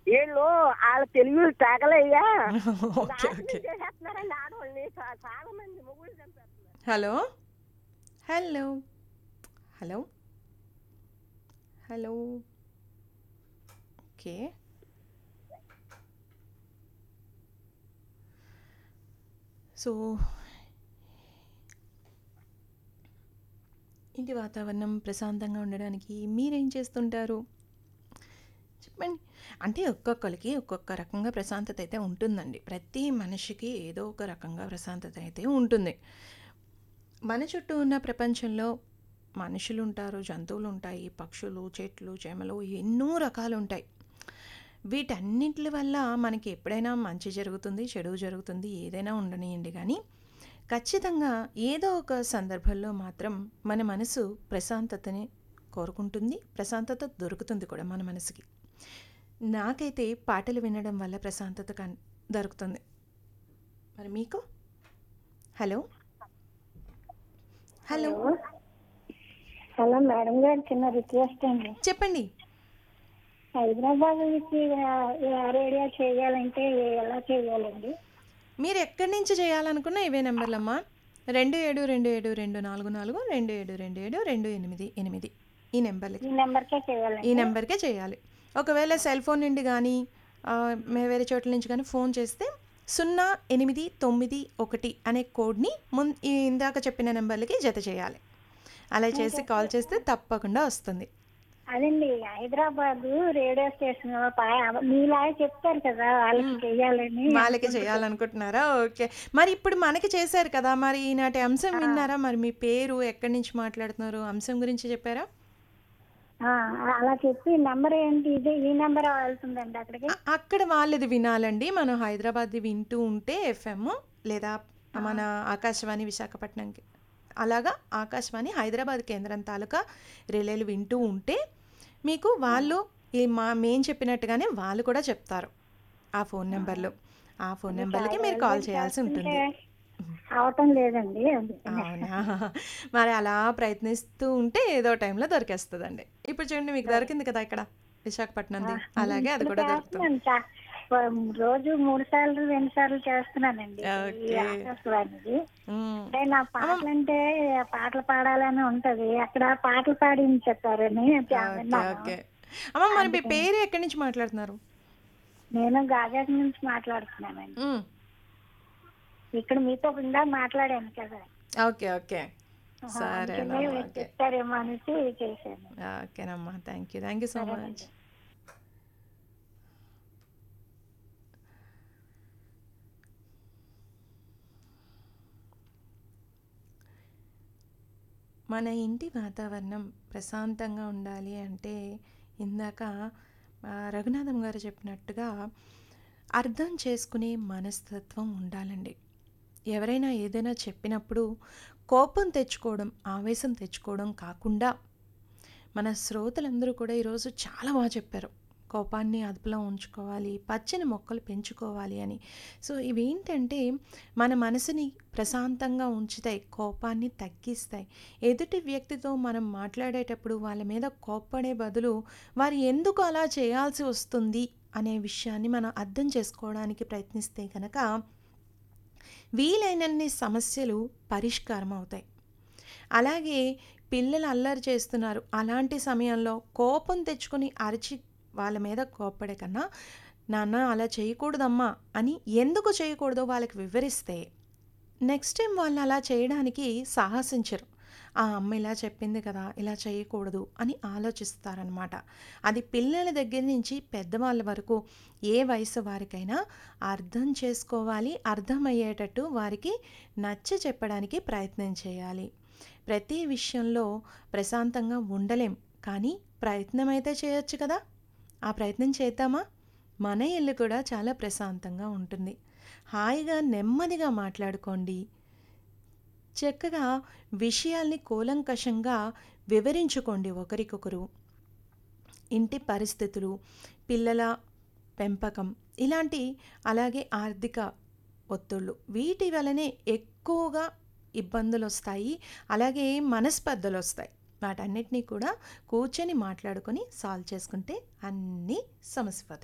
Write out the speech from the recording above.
వీళ్ళు వాళ్ళ తెలుగు తాగలయ్యా ఓకే ఓకే చేసేస్తున్నారండి ఆడవాళ్ళని చా- చాలా మంది మొగుళ్ళు చంపేస్తున్నారు hello hello hello hello okay so ఇంటి వాతావరణం ప్రశాంతంగా ఉండడానికి మీరేం చేస్తుంటారు చెప్పండి అంటే ఒక్కొక్కరికి ఒక్కొక్క రకంగా ప్రశాంతత అయితే ఉంటుందండి ప్రతి మనిషికి ఏదో ఒక రకంగా ప్రశాంతత అయితే ఉంటుంది మన చుట్టూ ఉన్న ప్రపంచంలో మనుషులు ఉంటారు జంతువులు ఉంటాయి పక్షులు చెట్లు చేమలు ఎన్నో రకాలు ఉంటాయి వీటన్నిటి వల్ల మనకి ఎప్పుడైనా మంచి జరుగుతుంది చెడు జరుగుతుంది ఏదైనా ఉండనియండి కానీ ఖచ్చితంగా ఏదో ఒక సందర్భంలో మాత్రం మన మనసు ప్రశాంతతని కోరుకుంటుంది ప్రశాంతత దొరుకుతుంది కూడా మన మనసుకి నాకైతే పాటలు వినడం వల్ల ప్రశాంతత కన్ దొరుకుతుంది మరి మీకు హలో హలో హలో మేడం గారు చిన్న రిక్వెస్ట్ అండి చెప్పండి హైదరాబాద్ నుంచి రేడియో చేయాలంటే ఎలా చేయాలండి మీరు ఎక్కడి నుంచి చేయాలనుకున్నా ఇవే నెంబర్లమ్మా రెండు ఏడు రెండు ఏడు రెండు నాలుగు నాలుగు రెండు ఏడు రెండు ఏడు రెండు ఎనిమిది ఎనిమిది ఈ నెంబర్లకి ఈ నెంబర్కే ఈ చేయాలండి నెంబర్కే చేయాలి ఒకవేళ సెల్ ఫోన్ నుండి కానీ ఆ, మే- వేరే చోట్ల నుంచి కానీ ఫోన్ చేస్తే సున్నా ఎనిమిది తొమ్మిది ఒకటి అనే కోడ్ని మున్ ఈ ఇందాక చెప్పిన నెంబర్లకి జత చేయాలి అలా చేసి కాల్ చేస్తే తప్పకుండా వస్తుంది అదండి హైదరాబాద్ రేడియో స్టేషన్ పా- మీలాగే చెప్తారు కదా వాళ్ళకి చేయాలని వాళ్ళకి చేయాలనుకుంటున్నారా ఓకే మరి ఇప్పుడు మనకి చేశారు కదా మరి ఈనాటి అంశం విన్నారా మరి మీ పేరు ఎక్కడి నుంచి మాట్లాడుతున్నారు అంశం గురించి చెప్పారా ఆ, అలా చెప్పి నెంబర్ ఏంటి ఇది ఈ నెంబర్ వెళ్తుందండి అక్కడికి అ- అక్కడ వాళ్ళది వినాలండి మనం హైదరాబాద్ది వింటూ ఉంటే ఎఫ్ఎం లేదా మన ఆకాశవాణి విశాఖపట్నంకి అలాగా ఆకాశవాణి హైదరాబాద్ కేంద్రం తాలూకా రిలేలు వింటూ ఉంటే మీకు వాళ్ళు ఈ మా మేం చెప్పినట్టుగానే వాళ్ళు కూడా చెప్తారు ఆ ఫోన్ నెంబర్లో ఆ ఫోన్ నెంబర్లకి మీరు కాల్ చేయాల్సి ఉంటుంది అవటం లేదండి అందుకని అవునా మరి అలా ప్రయత్నిస్తూ ఉంటే ఏదో టైంలో దొరికేస్తుందండి ఇప్పుడు చూడండి మీకు దొరికింది కదా ఇక్కడ విశాఖపట్నంది అలాగే అది కూడా దొరుకుతుంది చేస్తున్నాను చా- రోజు మూడు సార్లు రెండు సార్లు చేస్తున్నానండి ఈ ఓకే. ఆకాశవాణిది మ్మ్. అంటే నా పాటలు అంటే పాటలు పాడాలని ఉంటది అక్కడ పాటలు పాడింది చెప్పారని ఓకే విన్నాను. ఓకే అమ్మ మరి మీ పేరు ఎక్కడి నుంచి మాట్లాడుతున్నారు నేను గాజాక్ నుంచి మాట్లాడుతున్నానండి మ్మ్. ఇక్కడ మీతో ఇందా మాట్లాడాను కదా ఓకే ఓకే సరేనమ్మా అందుకనే ఓకే చెప్తారేమో అనేసి చేశాను ఓకేనమ్మా thank you thank you so much మన ఇంటి వాతావరణం ప్రశాంతంగా ఉండాలి అంటే ఇందాక ఆ, రఘునాథం గారు చెప్పినట్టుగా అర్థం చేసుకునే మనస్తత్వం ఉండాలండి ఎవరైనా ఏదైనా చెప్పినప్పుడు కోపం తెచ్చుకోవడం ఆవేశం తెచ్చుకోవడం కాకుండా మన శ్రోతలందరూ కూడా ఈరోజు చాలా బాగా చెప్పారు కోపాన్ని అదుపులో ఉంచుకోవాలి పచ్చని మొక్కలు పెంచుకోవాలి అని సో ఇవేంటంటే మన మనసుని ప్రశాంతంగా ఉంచుతాయి కోపాన్ని తగ్గిస్తాయి ఎదుటి వ్యక్తితో మనం మాట్లాడేటప్పుడు వాళ్ళ మీద కోప్పడే బదులు వారు ఎందుకు అలా చేయాల్సి వస్తుంది అనే విషయాన్ని మనం అర్థం చేసుకోవడానికి ప్రయత్నిస్తే కనుక వీలైనన్ని సమస్యలు పరిష్కారం అవుతాయి అలాగే పిల్లలు అల్లరి చేస్తున్నారు అలాంటి సమయంలో కోపం తెచ్చుకొని అరిచి వాళ్ళ మీద కోప్పడే కన్నా నాన్న అలా చేయకూడదమ్మా అని ఎందుకు చేయకూడదో వాళ్ళకి వివరిస్తే నెక్స్ట్ టైం వాళ్ళు అలా చేయడానికి సాహసించరు ఆ అమ్మ ఇలా చెప్పింది కదా ఇలా చేయకూడదు అని ఆలోచిస్తారనమాట అది పిల్లల దగ్గర నుంచి పెద్దవాళ్ళ వరకు ఏ వయసు వారికైనా అర్థం చేసుకోవాలి అర్థమయ్యేటట్టు వారికి నచ్చ చెప్పడానికి ప్రయత్నం చేయాలి ప్రతి విషయంలో ప్రశాంతంగా ఉండలేం కానీ ప్రయత్నం అయితే చేయొచ్చు కదా ఆ ప్రయత్నం చేద్దామా మన ఇల్లు కూడా చాలా ప్రశాంతంగా ఉంటుంది హాయిగా నెమ్మదిగా మాట్లాడుకోండి చక్కగా విషయాల్ని కూలంకషంగా వివరించుకోండి ఒకరికొకరు ఇంటి పరిస్థితులు పిల్లల పెంపకం ఇలాంటి అలాగే ఆర్థిక ఒత్తిళ్ళు వీటి వలనే ఎక్కువగా ఇబ్బందులు వస్తాయి అలాగే మనస్పర్ధలు వస్తాయి వాటన్నిటినీ కూడా కూర్చొని మాట్లాడుకొని సాల్వ్ చేసుకుంటే అన్నీ సమసిపోతాయి